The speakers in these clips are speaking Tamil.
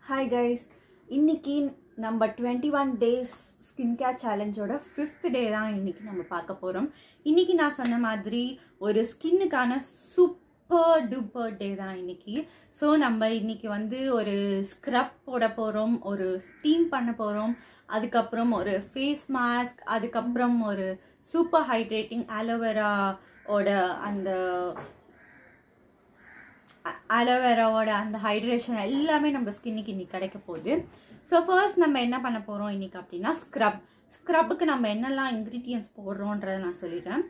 ஹாய் கைஸ் இன்னைக்கு நம்ம twenty one days skin care சேலஞ்சோட ஃபிஃப்த் டே தான் இன்னைக்கு நம்ம பார்க்க போகிறோம் இன்னைக்கு நான் சொன்ன மாதிரி ஒரு ஸ்கின்னுக்கான சூப்பர் டூப்பர் டே தான் இன்னைக்கு ஸோ நம்ம இன்னைக்கு வந்து ஒரு ஸ்க்ரப் போட போகிறோம் ஒரு ஸ்டீம் பண்ண போகிறோம் அதுக்கப்புறம் ஒரு ஃபேஸ் மாஸ்க் அதுக்கப்புறம் ஒரு சூப்பர் ஹைட்ரேட்டிங் ஆலோவேராவோட அந்த அலோவேராவோட அந்த ஹைட்ரேஷன் எல்லாமே நம்ம ஸ்கின்னுக்கு இன்னைக்கு கிடைக்க போகுது ஸோ ஃபர்ஸ்ட் நம்ம என்ன பண்ண போகிறோம் இன்னைக்கு அப்படின்னா ஸ்க்ரப் ஸ்க்ரப்புக்கு நம்ம என்னெல்லாம் இன்க்ரீடியன்ஸ் போடுறோன்றதை நான் சொல்லிடுறேன்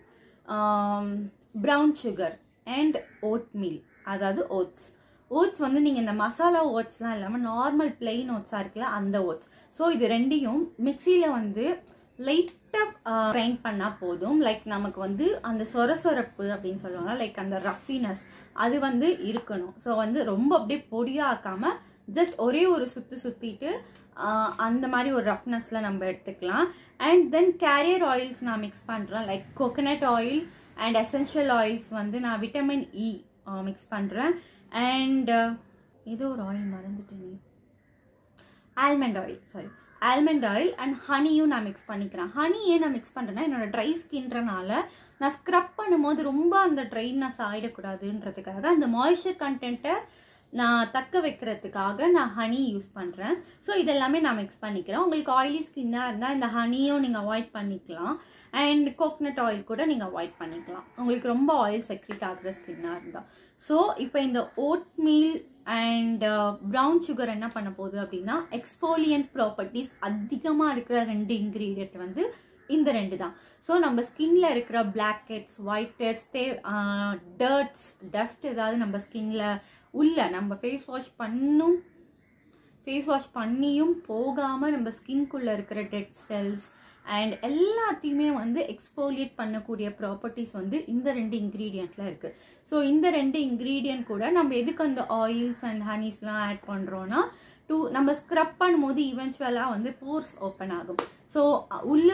brown sugar and oat meal அதாவது ஓட்ஸ் ஓட்ஸ் வந்து நீங்கள் இந்த மசாலா ஓட்ஸ்லாம் இல்லாமல் நார்மல் பிளெயின் ஓட்ஸாக இருக்குல்ல அந்த ஓட்ஸ் ஸோ இது ரெண்டையும் மிக்சியில் வந்து லைட்டாக கிரைண்ட் பண்ணால் போதும் லைக் நமக்கு வந்து அந்த சொர சொரப்பு அப்படின்னு சொல்லுவாங்க லைக் அந்த ரஃபினஸ் அது வந்து இருக்கணும் ஸோ வந்து ரொம்ப அப்படியே பொடியாக்காமல் ஜஸ்ட் ஒரே ஒரு சுற்று சுற்றிட்டு அந்த மாதிரி ஒரு ரஃப்னஸில் நம்ம எடுத்துக்கலாம் அண்ட் தென் கேரியர் ஆயில்ஸ் நான் மிக்ஸ் பண்ணுறேன் like coconut oil and essential oils வந்து நான் விட்டமின் இ மிக்ஸ் பண்ணுறேன் அண்ட் ஏதோ ஒரு ஆயில் மறந்துட்டேனே almond oil sorry almond oil and ஹனியும் நான் மிக்ஸ் பண்ணிக்கிறேன் ஹனி ஏன் நான் மிக்ஸ் பண்ணுறேன்னா என்னோட ட்ரை ஸ்கின்றனால நான் ஸ்க்ரப் பண்ணும்போது ரொம்ப அந்த ட்ரைனஸ் ஆகிடக்கூடாதுன்றதுக்காக அந்த மாய்ஸ்சர் கண்டென்ட்டை நான் தக்க வைக்கிறதுக்காக நான் ஹனி யூஸ் பண்ணுறேன் ஸோ இதெல்லாமே நான் மிக்ஸ் பண்ணிக்கிறேன் உங்களுக்கு ஆயிலி ஸ்கின்னாக இருந்தால் இந்த ஹனியும் நீங்கள் அவாய்ட் பண்ணிக்கலாம் அண்ட் கோக்னட் ஆயில் கூட நீங்கள் அவாய்ட் பண்ணிக்கலாம் உங்களுக்கு ரொம்ப ஆயில் செக்ரெட் ஆகுற ஸ்கின்னாக இருந்தால் ஸோ இப்போ இந்த oat meal and brown sugar என்ன பண்ண போகுது அப்படின்னா எக்ஸ்போலியன்ட் ப்ராப்பர்ட்டிஸ் அதிகமாக இருக்கிற ரெண்டு இன்க்ரீடியன்ட் வந்து இந்த ரெண்டு தான் ஸோ நம்ம ஸ்கின்ல இருக்கிற black heads white heads the dirts dust ஏதாவது நம்ம ஸ்கின்ல உள்ள நம்ம ஃபேஸ் வாஷ் பண்ணும் ஃபேஸ் வாஷ் பண்ணியும் போகாமல் நம்ம ஸ்கின்குள்ளே இருக்கிற டெட் செல்ஸ் அண்ட் எல்லாத்தையுமே வந்து எக்ஸ்போலியேட் பண்ணக்கூடிய ப்ராப்பர்ட்டிஸ் வந்து இந்த ரெண்டு இன்க்ரீடியண்ட்ல இருக்கு ஸோ இந்த ரெண்டு இன்க்ரீடியன்ட் கூட நம்ம எதுக்கு அந்த ஆயில்ஸ் அண்ட் ஹனிஸ்லாம் ஆட் பண்ணுறோன்னா டூ நம்ம ஸ்க்ரப் பண்ணும்போது ஈவென்ச்சுவலாக வந்து போர்ஸ் ஓப்பன் ஆகும் ஸோ உள்ள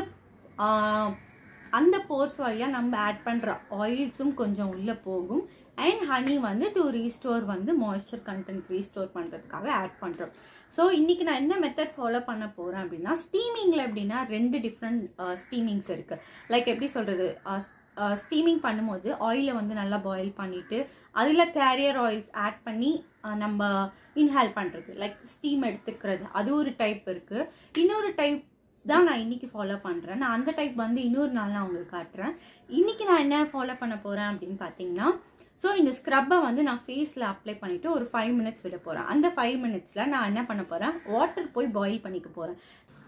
அந்த போர்ஸ் வழியாக நம்ம ஆட் பண்ணுற ஆயில்ஸும் கொஞ்சம் உள்ளே போகும் அண்ட் ஹனி வந்து டு ரீஸ்டோர் வந்து மாய்ஸ்சர் கண்டென்ட் ரீஸ்டோர் பண்ணுறதுக்காக ஆட் பண்ணுறோம் ஸோ இன்றைக்கி நான் என்ன மெத்தட் ஃபாலோ பண்ண போகிறேன் அப்படின்னா ஸ்டீமிங்கில் எப்படின்னா ரெண்டு டிஃப்ரெண்ட் ஸ்டீமிங்ஸ் இருக்குது லைக் எப்படி சொல்கிறது ஸ்டீமிங் பண்ணும்போது ஆயிலை வந்து நல்லா பாயில் பண்ணிவிட்டு அதில் கேரியர் ஆயில்ஸ் ஆட் பண்ணி நம்ம இன்ஹேல் பண்ணுறது லைக் ஸ்டீம் எடுத்துக்கிறது அது ஒரு டைப் இருக்குது இன்னொரு டைப் தான் நான் இன்னைக்கு ஃபாலோ பண்ணுறேன் நான் அந்த டைப் வந்து இன்னொரு நாள் நான் உங்களுக்கு காட்டுறேன் இன்னைக்கு நான் என்ன ஃபாலோ பண்ண போகிறேன் அப்படின்னு பார்த்தீங்கன்னா ஸோ இந்த ஸ்க்ரப்பை வந்து நான் ஃபேஸில் அப்ளை பண்ணிவிட்டு ஒரு ஃபைவ் மினிட்ஸ் விட போகிறேன் அந்த ஃபைவ் மினிட்ஸில் நான் என்ன பண்ண போகிறேன் வாட்டர் போய் பாயில் பண்ணிக்க போகிறேன்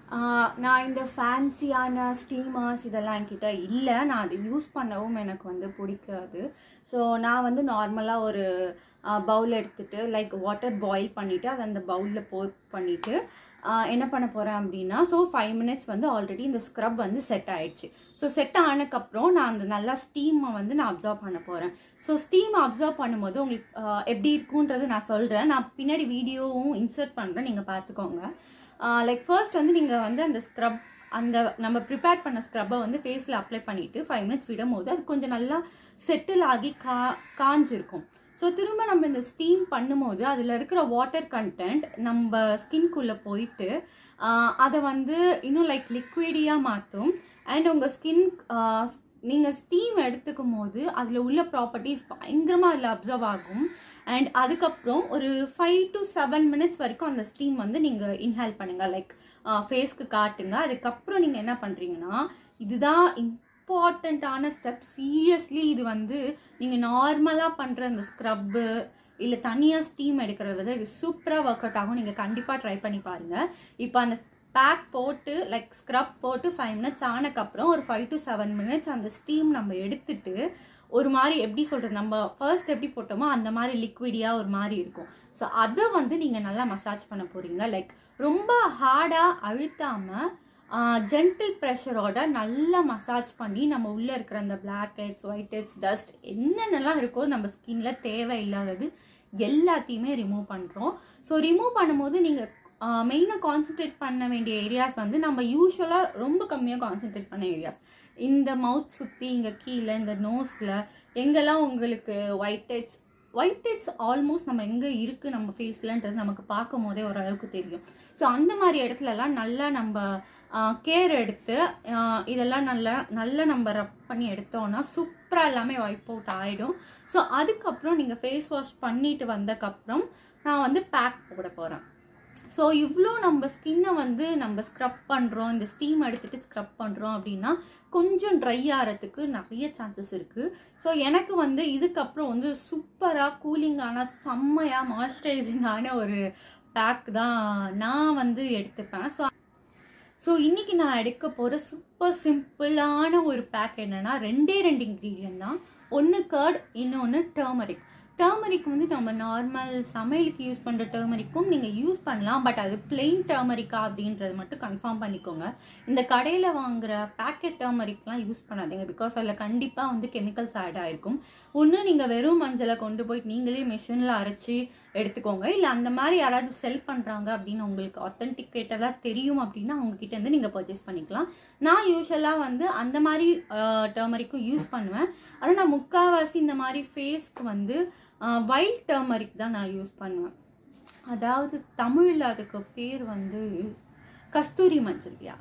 நான் இந்த ஃபேன்சியான ஸ்டீமர்ஸ் இதெல்லாம் என்கிட்ட இல்லை நான் அதை யூஸ் பண்ணவும் எனக்கு வந்து பிடிக்காது ஸோ நான் வந்து நார்மலாக ஒரு பவுல் எடுத்துகிட்டு லைக் வாட்டர் பாயில் பண்ணிவிட்டு அதை அந்த பவுலில் போ பண்ணிவிட்டு என்ன பண்ண போகிறேன் அப்படின்னா ஸோ ஃபைவ் மினிட்ஸ் வந்து ஆல்ரெடி இந்த ஸ்க்ரப் வந்து செட் ஆயிடுச்சு ஸோ செட் ஆனதுக்கப்புறம் நான் அந்த நல்லா ஸ்டீமை வந்து நான் அப்சர்வ் பண்ண போகிறேன் ஸோ ஸ்டீம் அப்சர்வ் பண்ணும்போது உங்களுக்கு எப்படி இருக்குன்றது நான் சொல்கிறேன் நான் பின்னாடி வீடியோவும் இன்சர்ட் பண்ணுறேன் நீங்கள் பார்த்துக்கோங்க லைக் ஃபர்ஸ்ட் வந்து நீங்கள் வந்து அந்த ஸ்க்ரப் அந்த நம்ம ப்ரிப்பேர் பண்ண ஸ்க்ரப்பை வந்து ஃபேஸில் அப்ளை பண்ணிவிட்டு ஃபைவ் மினிட்ஸ் விடும் போது அது கொஞ்சம் நல்லா செட்டில் ஆகி கா காஞ்சிருக்கும் ஸோ திரும்ப நம்ம இந்த ஸ்டீம் பண்ணும்போது அதில் இருக்கிற வாட்டர் கண்டென்ட் நம்ம ஸ்கின்குள்ளே போயிட்டு அதை வந்து இன்னும் லைக் லிக்விடியாக மாற்றும் அண்ட் உங்கள் ஸ்கின் நீங்கள் ஸ்டீம் எடுத்துக்கும் போது அதில் உள்ள ப்ராப்பர்ட்டிஸ் பயங்கரமாக அதில் அப்சர்வ் ஆகும் அண்ட் அதுக்கப்புறம் ஒரு ஃபைவ் டு செவன் மினிட்ஸ் வரைக்கும் அந்த ஸ்டீம் வந்து நீங்கள் இன்ஹேல் பண்ணுங்கள் லைக் ஃபேஸ்க்கு காட்டுங்க அதுக்கப்புறம் நீங்கள் என்ன பண்ணுறீங்கன்னா இதுதான் இம்பார்ட்டண்ட்டான ஸ்டெப் சீரியஸ்லி இது வந்து நீங்கள் நார்மலாக பண்ணுற அந்த ஸ்க்ரப்பு இல்லை தனியாக ஸ்டீம் எடுக்கிறத விட இது சூப்பராக ஒர்க் அவுட் ஆகும் நீங்கள் கண்டிப்பாக ட்ரை பண்ணி பாருங்கள் இப்போ அந்த பேக் போட்டு லைக் ஸ்க்ரப் போட்டு ஃபைவ் மினிட்ஸ் ஆனக்கப்புறம் ஒரு ஃபைவ் டு செவன் மினிட்ஸ் அந்த ஸ்டீம் நம்ம எடுத்துட்டு ஒரு மாதிரி எப்படி சொல்கிறது நம்ம ஃபர்ஸ்ட் எப்படி போட்டோமோ அந்த மாதிரி லிக்விடியாக ஒரு மாதிரி இருக்கும் ஸோ அதை வந்து நீங்கள் நல்லா மசாஜ் பண்ண போகிறீங்க லைக் ரொம்ப ஹார்டாக அழுத்தாமல் ஜென்டில் ப்ரெஷரோட நல்லா மசாஜ் பண்ணி நம்ம உள்ளே இருக்கிற அந்த black heads white heads dust என்னென்னலாம் இருக்கோ நம்ம ஸ்கின்ல தேவையில்லாதது எல்லாத்தையுமே ரிமூவ் பண்ணுறோம் ஸோ ரிமூவ் பண்ணும்போது நீங்கள் மெயினாக கான்சென்ட்ரேட் பண்ண வேண்டிய ஏரியாஸ் வந்து நம்ம யூஸ்வலாக ரொம்ப கம்மியாக கான்சென்ட்ரேட் பண்ண ஏரியாஸ் இந்த மவுத் சுற்றி இங்கே கீழே இந்த நோஸில் எங்கெல்லாம் உங்களுக்கு white heads white heads almost நம்ம எங்கே இருக்குது நம்ம ஃபேஸ்லன்றது நமக்கு பார்க்கும் போதே ஓரளவுக்கு தெரியும் ஸோ அந்த மாதிரி இடத்துலலாம் நல்லா நம்ம கேர் எடுத்து ஆஹ் இதெல்லாம் நல்லா நல்லா நம்ம ரப் பண்ணி எடுத்தோம்னா சூப்பராக எல்லாமே வைப் அவுட் ஆகிடும் ஸோ அதுக்கப்புறம் நீங்கள் ஃபேஸ் வாஷ் பண்ணிட்டு வந்ததுக்கப்புறம் நான் வந்து பேக் போட போகிறேன் ஸோ இவ்வளோ நம்ம ஸ்கின்னை வந்து நம்ம ஸ்க்ரப் பண்ணுறோம் இந்த ஸ்டீம் எடுத்துட்டு ஸ்க்ரப் பண்ணுறோம் அப்படின்னா கொஞ்சம் ட்ரை ஆகிறதுக்கு நிறைய சான்சஸ் இருக்குது ஸோ எனக்கு வந்து இதுக்கப்புறம் வந்து சூப்பராக கூலிங்கான செம்மையாக மாய்ஸ்சரைசிங்கான ஒரு பேக் தான் நான் வந்து எடுத்துப்பேன் ஸோ ஸோ இன்னைக்கு நான் எடுக்க போகிற சூப்பர் சிம்பிளான ஒரு பேக் என்னன்னா ரெண்டே ரெண்டு இன்க்ரீடியன்ட் தான் ஒன்று கர்ட் இன்னொன்று டர்மரிக் டர்மரிக் வந்து நம்ம நார்மல் சமையலுக்கு யூஸ் பண்ணுற டர்மரிக்கும் நீங்கள் யூஸ் பண்ணலாம் பட் அது பிளெயின் டர்மரிக்கா அப்படின்றது மட்டும் கன்ஃபார்ம் பண்ணிக்கோங்க இந்த கடையில் வாங்குற பேக்கெட் டர்மரிக்லாம் யூஸ் பண்ணாதீங்க பிகாஸ் அதில் கண்டிப்பாக வந்து கெமிக்கல்ஸ் ஆட் ஆயிருக்கும் ஒன்று நீங்கள் வெறும் மஞ்சளை கொண்டு போயிட்டு நீங்களே மிஷினில் அரைச்சி எடுத்துக்கோங்க இல்லை அந்த மாதிரி யாராவது செல் பண்ணுறாங்க அப்படின்னு உங்களுக்கு ஆத்தென்டிகேட்டடாக தெரியும் அப்படின்னா அவங்கக்கிட்ட இருந்து நீங்கள் பர்ச்சேஸ் பண்ணிக்கலாம் நான் யூஸ்வலாக வந்து அந்த மாதிரி டர்மரிக்கும் யூஸ் பண்ணுவேன் ஆனால் நான் முக்கால்வாசி இந்த மாதிரி ஃபேஸ்க்கு வந்து வைல்ட் டர்மரிக் தான் நான் யூஸ் பண்ணுவேன் அதாவது தமிழில் அதுக்கு பேர் வந்து கஸ்தூரி மஞ்சள் யா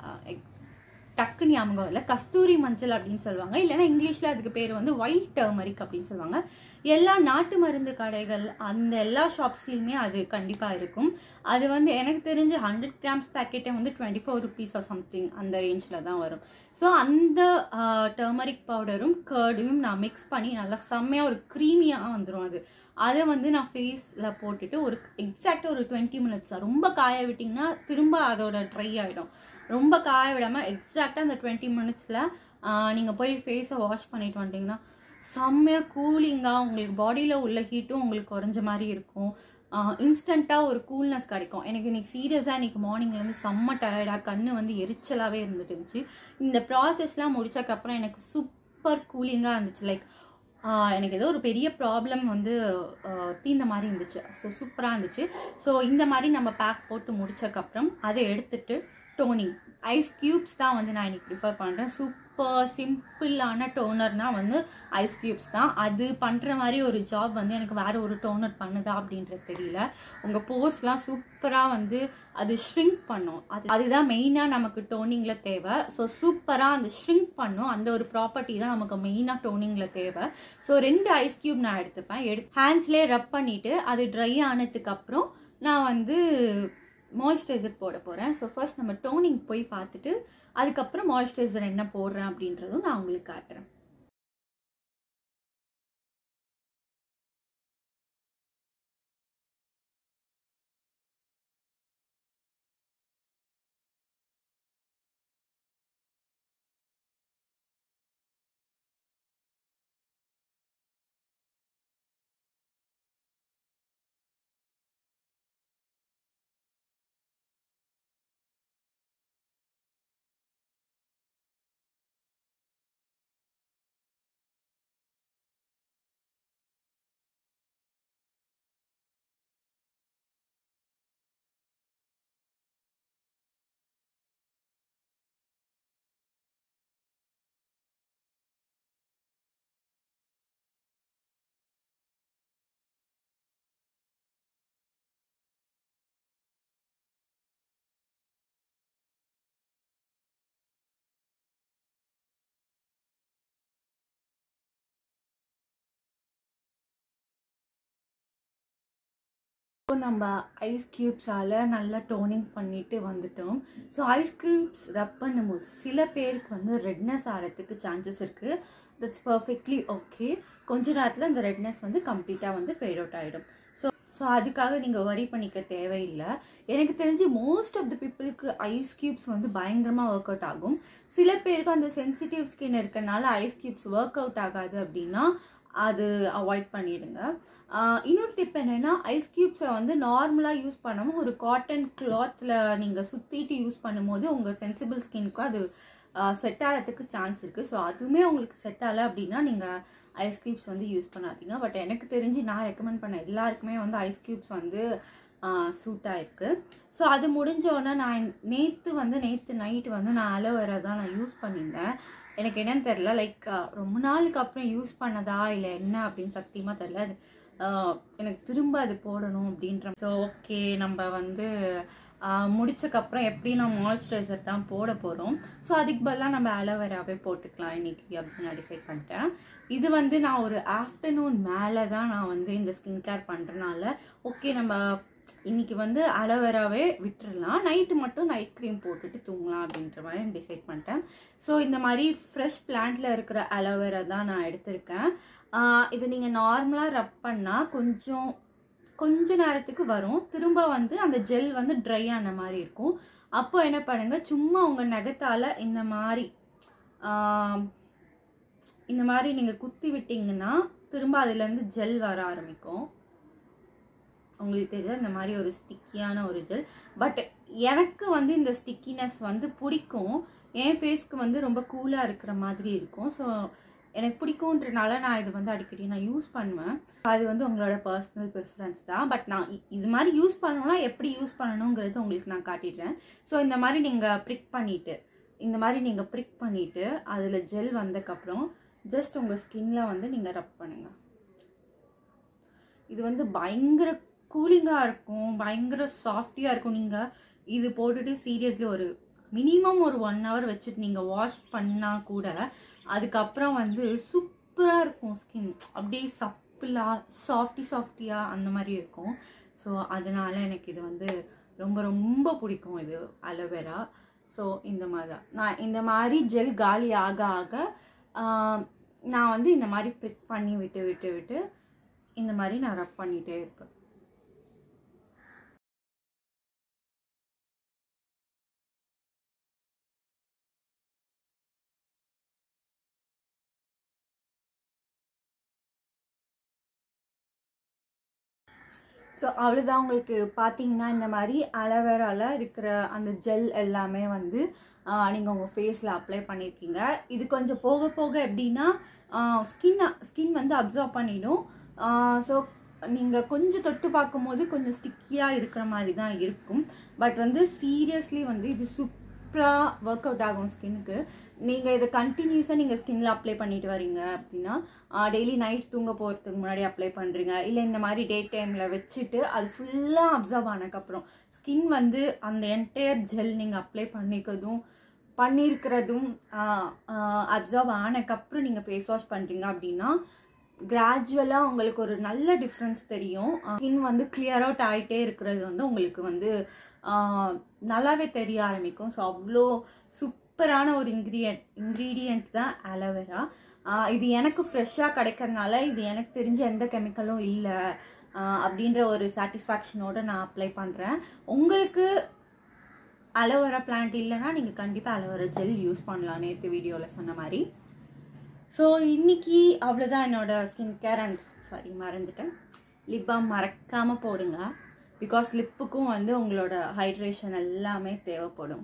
டக்கு ஞாபகம் இல்லை கஸ்தூரி மஞ்சள் அப்படின்னு சொல்லுவாங்க இல்லைன்னா இங்கிலீஷில் அதுக்கு பேர் வந்து ஒயிட் டர்மரிக் அப்படின்னு சொல்லுவாங்க எல்லா நாட்டு மருந்து கடைகள் அந்த எல்லா ஷாப்ஸ்லையுமே அது கண்டிப்பாக இருக்கும் அது வந்து எனக்கு தெரிஞ்ச ஹண்ட்ரட் கிராம்ஸ் பேக்கெட்டே வந்து twenty four rupees or something அந்த ரேஞ்சில் தான் வரும் ஸோ அந்த டர்மரிக் பவுடரும் கர்டையும் நான் மிக்ஸ் பண்ணி நல்லா செம்மையாக ஒரு க்ரீமியாக வந்துடும் அது அதை வந்து நான் ஃபேஸில் போட்டுட்டு ஒரு எக்ஸாக்டாக ஒரு டுவெண்ட்டி மினிட்ஸ் ரொம்ப காய விட்டிங்கன்னா திரும்ப அதோட ட்ரை ஆகிடும் ரொம்ப காய விடாமல் எக்ஸாக்டாக அந்த டுவெண்ட்டி மினிட்ஸில் நீங்கள் போய் ஃபேஸை வாஷ் பண்ணிட்டு வந்துட்டிங்கன்னா செம்மையாக கூலிங்காக உங்களுக்கு பாடியில் உள்ள ஹீட்டும் உங்களுக்கு குறைஞ்ச மாதிரி இருக்கும் இன்ஸ்டண்ட்டாக ஒரு கூல்னஸ் கிடைக்கும் எனக்கு இன்னைக்கு சீரியஸாக இன்னைக்கு மார்னிங்லேருந்து செம்ம டயர்டாக கண்ணு வந்து எரிச்சலாகவே இருந்துட்டு இருந்துச்சு இந்த ப்ராசஸ்லாம் முடிச்சக்கப்புறம் எனக்கு சூப்பர் கூலிங்காக இருந்துச்சு லைக் எனக்கு ஏதோ ஒரு பெரிய ப்ராப்ளம் வந்து தீந்த மாதிரி இருந்துச்சு ஸோ சூப்பராக இருந்துச்சு ஸோ இந்த மாதிரி நம்ம பேக் போட்டு முடிச்சக்கப்புறம் அதை எடுத்துட்டு டோனிங் ஐஸ் க்யூப்ஸ் தான் வந்து நான் இன்னைக்கு ப்ரிஃபர் பண்ணுறேன் சூப்பர் சிம்பிளான டோனர்னா வந்து ஐஸ் க்யூப்ஸ் தான் அது பண்ணுற மாதிரி ஒரு ஜாப் வந்து எனக்கு வேற ஒரு டோனர் பண்ணுதா அப்படின்றது தெரியல உங்கள் போஸ்லாம் சூப்பராக வந்து அது ஷ்ரிங்க் பண்ணும் அது அதுதான் மெயினாக நமக்கு டோனிங்கில் தேவை ஸோ சூப்பராக அந்த ஷ்ரிங்க் பண்ணும் அந்த ஒரு ப்ராப்பர்ட்டி தான் நமக்கு மெயினாக டோனிங்கில் தேவை ஸோ ரெண்டு ஐஸ் க்யூப் நான் எடுத்துப்பேன் எடு ஹேண்ட்ஸ்லேயே ரப் பண்ணிவிட்டு அது ட்ரை ஆனதுக்கப்புறம் நான் வந்து மாய்ஸ்சரைசர் போட போகிறேன் ஸோ ஃபர்ஸ்ட் நம்ம டோனிங் போய் பார்த்துட்டு அதுக்கப்புறம் மாய்ஸ்சரைசர் என்ன போடுறேன் அப்படின்றதும் நான் உங்களுக்கு காட்டுறேன் இப்போ நம்ம ஐஸ் க்யூப்ஸால் நல்லா டோனிங் பண்ணிட்டு வந்துட்டோம் ஸோ ஐஸ் க்யூப்ஸ் ரப் பண்ணும்போது சில பேருக்கு வந்து ரெட்னஸ் ஆகிறதுக்கு சான்சஸ் இருக்குது தட்ஸ் பர்ஃபெக்ட்லி ஓகே கொஞ்ச நேரத்தில் இந்த ரெட்னஸ் வந்து கம்ப்ளீட்டாக வந்து ஃபேட் அவுட் ஆகிடும் ஸோ ஸோ அதுக்காக நீங்கள் வரி பண்ணிக்க தேவையில்லை எனக்கு தெரிஞ்சு மோஸ்ட் ஆஃப் த பீப்புளுக்கு ஐஸ் க்யூப்ஸ் வந்து பயங்கரமாக ஒர்க் அவுட் ஆகும் சில பேருக்கு அந்த சென்சிட்டிவ் ஸ்கின் இருக்கனால ஐஸ் க்யூப்ஸ் ஒர்க் அவுட் ஆகாது அப்படின்னா அது அவாய்ட் பண்ணிடுங்க இன்னொரு டிப் என்னென்னா ஐஸ் க்யூப்ஸை வந்து நார்மலாக யூஸ் பண்ணாமல் ஒரு காட்டன் கிளாத்தில் நீங்கள் சுற்றிட்டு யூஸ் பண்ணும்போது உங்கள் சென்சிபிள் ஸ்கின்க்கு அது செட் ஆகிறதுக்கு சான்ஸ் இருக்குது ஸோ அதுவுமே உங்களுக்கு செட் ஆகலை அப்படின்னா நீங்கள் ஐஸ் க்யூப்ஸ் வந்து யூஸ் பண்ணாதீங்க பட் எனக்கு தெரிஞ்சு நான் ரெக்கமெண்ட் பண்ண எல்லாருக்குமே வந்து ஐஸ் க்யூப்ஸ் வந்து சூட் ஆயிருக்கு ஸோ அது முடிஞ்சோடனே நான் நேற்று வந்து நேற்று நைட்டு வந்து நான் அலோவேரா தான் நான் யூஸ் பண்ணியிருந்தேன் எனக்கு என்னன்னு தெரில லைக் ரொம்ப நாளுக்கு அப்புறம் யூஸ் பண்ணதா இல்லை என்ன அப்படின்னு சத்தியமாக தெரில அது ஆஹ், எனக்கு திரும்ப அது போடணும் அப்படின்ற ஸோ ஓகே நம்ம வந்து ஆஹ், முடிச்சக்கப்புறம் எப்படி நான் மாய்ஸ்சரைசர் தான் போட போகிறோம் ஸோ அதுக்கு பதிலாக நம்ம அலோவேராவே போட்டுக்கலாம் இன்னைக்கு அப்படின்னு நான் டிசைட் பண்ணிட்டேன் இது வந்து நான் ஒரு ஆஃப்டர்நூன் மேலே தான் நான் வந்து இந்த ஸ்கின் கேர் பண்ணுறனால ஓகே நம்ம இன்னைக்கு வந்து அலோவேராவே விட்டுறலாம் நைட்டு மட்டும் நைட் க்ரீம் போட்டுட்டு தூங்கலாம் அப்படின்ற மாதிரி டிசைட் பண்ணிட்டேன் ஸோ இந்த மாதிரி ஃப்ரெஷ் பிளான்ட்ல இருக்கிற அலோவேரா தான் நான் எடுத்திருக்கேன் ஆஹ் இது நீங்கள் நார்மலாக ரப் பண்ணால் கொஞ்சம் கொஞ்ச நேரத்துக்கு வரும் திரும்ப வந்து அந்த ஜெல் வந்து ட்ரை ஆன மாதிரி இருக்கும் அப்போ என்ன பண்ணுங்க சும்மா உங்கள் நகத்தால் இந்த மாதிரி ஆஹ் இந்த மாதிரி நீங்கள் குத்தி விட்டீங்கன்னா திரும்ப அதுலேருந்து ஜெல் வர ஆரம்பிக்கும் உங்களுக்கு தெரியுது இந்த மாதிரி ஒரு ஸ்டிக்கியான ஒரு ஜெல் பட் எனக்கு வந்து இந்த ஸ்டிக்கினஸ் வந்து பிடிக்கும் என் ஃபேஸ்க்கு வந்து ரொம்ப கூலாக இருக்கிற மாதிரி இருக்கும் ஸோ எனக்கு பிடிக்கும்ன்றனால நான் இது வந்து அடிக்கடி நான் யூஸ் பண்ணுவேன் அது வந்து உங்களோட பர்சனல் ப்ரிஃபரன்ஸ் தான் பட் நான் இ- இது மாதிரி யூஸ் பண்ணணும்னா எப்படி யூஸ் பண்ணணுங்கிறது உங்களுக்கு நான் காட்டிடுறேன் ஸோ இந்த மாதிரி நீங்கள் ப்ரிக் பண்ணிவிட்டு இந்த மாதிரி நீங்கள் ப்ரிக் பண்ணிவிட்டு அதில் ஜெல் வந்ததுக்கப்புறம் ஜஸ்ட் உங்கள் ஸ்கின்ல வந்து நீங்கள் ரப் பண்ணுங்கள் இது வந்து பயங்கர கூலிங்காக இருக்கும் பயங்கர சாஃப்டியாக இருக்கும் நீங்கள் இது போட்டுட்டு சீரியஸ்லி ஒரு மினிமம் ஒரு ஒன் ஹவர் வச்சுட்டு நீங்கள் வாஷ் பண்ணால் கூட அதுக்கப்புறம் வந்து சூப்பராக இருக்கும் ஸ்கின் அப்படியே சப்பிளாக சாஃப்டி சாஃப்டியாக அந்த மாதிரி இருக்கும் ஸோ அதனால எனக்கு இது வந்து ரொம்ப ரொம்ப பிடிக்கும் இது அலோவேரா ஸோ இந்த மாதிரி தான் நான் இந்த மாதிரி ஜெல் காலி ஆக ஆக ஆஹ், நான் வந்து இந்த மாதிரி ப்ரிக் பண்ணி விட்டு விட்டு விட்டு இந்த மாதிரி நான் ரப் பண்ணிகிட்டே இருப்பேன் ஸோ அவ்வளோதான் உங்களுக்கு பார்த்தீங்கன்னா இந்த மாதிரி அலோவேரால இருக்கிற அந்த ஜெல் எல்லாமே வந்து நீங்கள் உங்கள் ஃபேஸில் அப்ளை பண்ணியிருக்கீங்க இது கொஞ்சம் போக போக எப்படின்னா ஸ்கின் ஸ்கின் வந்து அப்சர்வ் பண்ணிடும் ஸோ நீங்கள் கொஞ்சம் தொட்டு பார்க்கும்போது கொஞ்சம் ஸ்டிக்கியாக இருக்கிற மாதிரி தான் இருக்கும் பட் வந்து சீரியஸ்லி வந்து இது சூப்பராக ஒர்க் அவுட் ஆகும் ஸ்கின்னுக்கு நீங்கள் இதை கண்டினியூஸாக நீங்கள் ஸ்கின்ல அப்ளை பண்ணிட்டு வரீங்க அப்படின்னா டெய்லி நைட் தூங்க போகிறதுக்கு முன்னாடி அப்ளை பண்ணுறீங்க இல்லை இந்த மாதிரி டே டைமில் வச்சுட்டு அது ஃபுல்லாக அப்சர்வ் ஆனதுக்கப்புறம் ஸ்கின் வந்து அந்த என்டையர் ஜெல் நீங்கள் அப்ளை பண்ணிக்கிறதும் பண்ணியிருக்கிறதும் அப்சர்வ் ஆனதுக்கப்புறம் நீங்கள் ஃபேஸ் வாஷ் பண்ணுறீங்க அப்படின்னா கிராஜுவலாக உங்களுக்கு ஒரு நல்ல டிஃப்ரென்ஸ் தெரியும் ஸ்கின் வந்து கிளியர் அவுட் ஆகிட்டே இருக்கிறது வந்து உங்களுக்கு வந்து ஆஹ், நல்லாவே தெரிய ஆரம்பிக்கும் ஸோ அவ்வளோ சூப்பரான ஒரு இன்க்ரீடியன்ட் இன்க்ரீடியன்ட் தான் அலோவேரா இது எனக்கு ஃப்ரெஷ்ஷாக கிடைக்கிறதுனால இது எனக்கு தெரிஞ்ச எந்த கெமிக்கலும் இல்லை அப்படின்ற ஒரு சாட்டிஸ்ஃபேக்ஷனோட நான் அப்ளை பண்ணுறேன் உங்களுக்கு அலோவேரா பிளான்ட் இல்லைன்னா நீங்கள் கண்டிப்பாக அலோவேரா ஜெல் யூஸ் பண்ணலாம் நேற்று வீடியோவில் சொன்ன மாதிரி ஸோ இன்னைக்கு அவ்வளோதான் என்னோட ஸ்கின் கேர் அண்ட் சாரி மறந்துட்டேன் லிப் பாம் மறக்காமல் போடுங்க பிகாஸ் லிப்புக்கும் வந்து உங்களோட ஹைட்ரேஷன் எல்லாமே தேவைப்படும்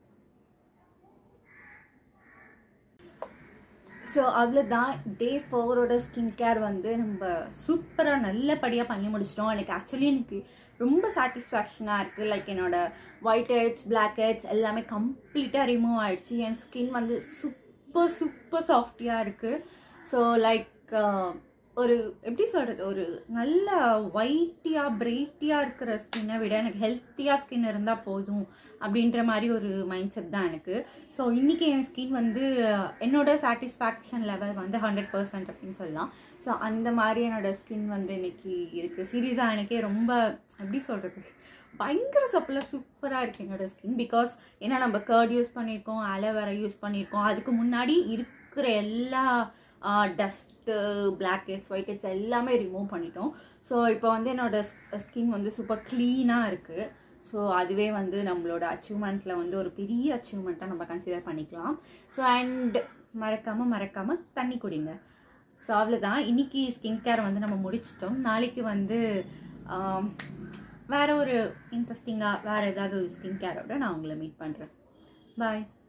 ஸோ அவ்வளோதான் டே ஃபோரோட ஸ்கின் கேர் வந்து நம்ம சூப்பராக நல்லபடியாக பண்ணி முடிச்சிட்டோம் எனக்கு ஆக்சுவலி எனக்கு ரொம்ப சாட்டிஸ்ஃபேக்ஷனாக இருக்குது லைக் என்னோட ஒயிட் ஹெட்ஸ் பிளாக் ஹெட்ஸ் எல்லாமே கம்ப்ளீட்டாக ரிமூவ் ஆயிடுச்சு என் ஸ்கின் வந்து சூப்பர் சூப்பர் சாஃப்டியாக இருக்குது ஸோ லைக் ஒரு எப்படி சொல்கிறது ஒரு நல்ல ஒயிட்டியாக பிரைட்டியாக இருக்கிற ஸ்கின்னை விட எனக்கு ஹெல்த்தியாக ஸ்கின் இருந்தால் போதும் அப்படின்ற மாதிரி ஒரு மைண்ட் செட் தான் எனக்கு ஸோ இன்றைக்கி என் ஸ்கின் வந்து என்னோட சாட்டிஸ்ஃபேக்ஷன் லெவல் வந்து ஹண்ட்ரட் பர்சன்ட் அப்படின்னு சொல்லலாம் ஸோ அந்த மாதிரி என்னோட ஸ்கின் வந்து இன்னைக்கு இருக்குது சீரியஸாக எனக்கே ரொம்ப எப்படி சொல்கிறது பயங்கர சப்பில் சூப்பராக இருக்குது என்னோட ஸ்கின் பிகாஸ் ஏன்னா நம்ம கர்ட் யூஸ் பண்ணியிருக்கோம் அலோவேரா யூஸ் பண்ணியிருக்கோம் அதுக்கு முன்னாடி இருக்கிற எல்லா dust black heads white heads எல்லாமே ரிமூவ் பண்ணிட்டோம் ஸோ இப்போ வந்து என்னோட ஸ்கின் வந்து சூப்பர் க்ளீனாக இருக்குது ஸோ அதுவே வந்து நம்மளோட அச்சீவ்மெண்ட்டில் வந்து ஒரு பெரிய அச்சீவ்மெண்ட்டாக நம்ம கன்சிடர் பண்ணிக்கலாம் ஸோ அண்ட் மறக்காமல் மறக்காமல் தண்ணி குடிங்க ஸோ அவ்வளோதான் இன்னைக்கு ஸ்கின் கேர் வந்து நம்ம முடிச்சிட்டோம் நாளைக்கு வந்து ஆம், வேற ஒரு இன்ட்ரெஸ்டிங்காக வேறு ஏதாவது ஒரு ஸ்கின் கேரோட நான் உங்களை மீட் பண்ணுறேன் பாய்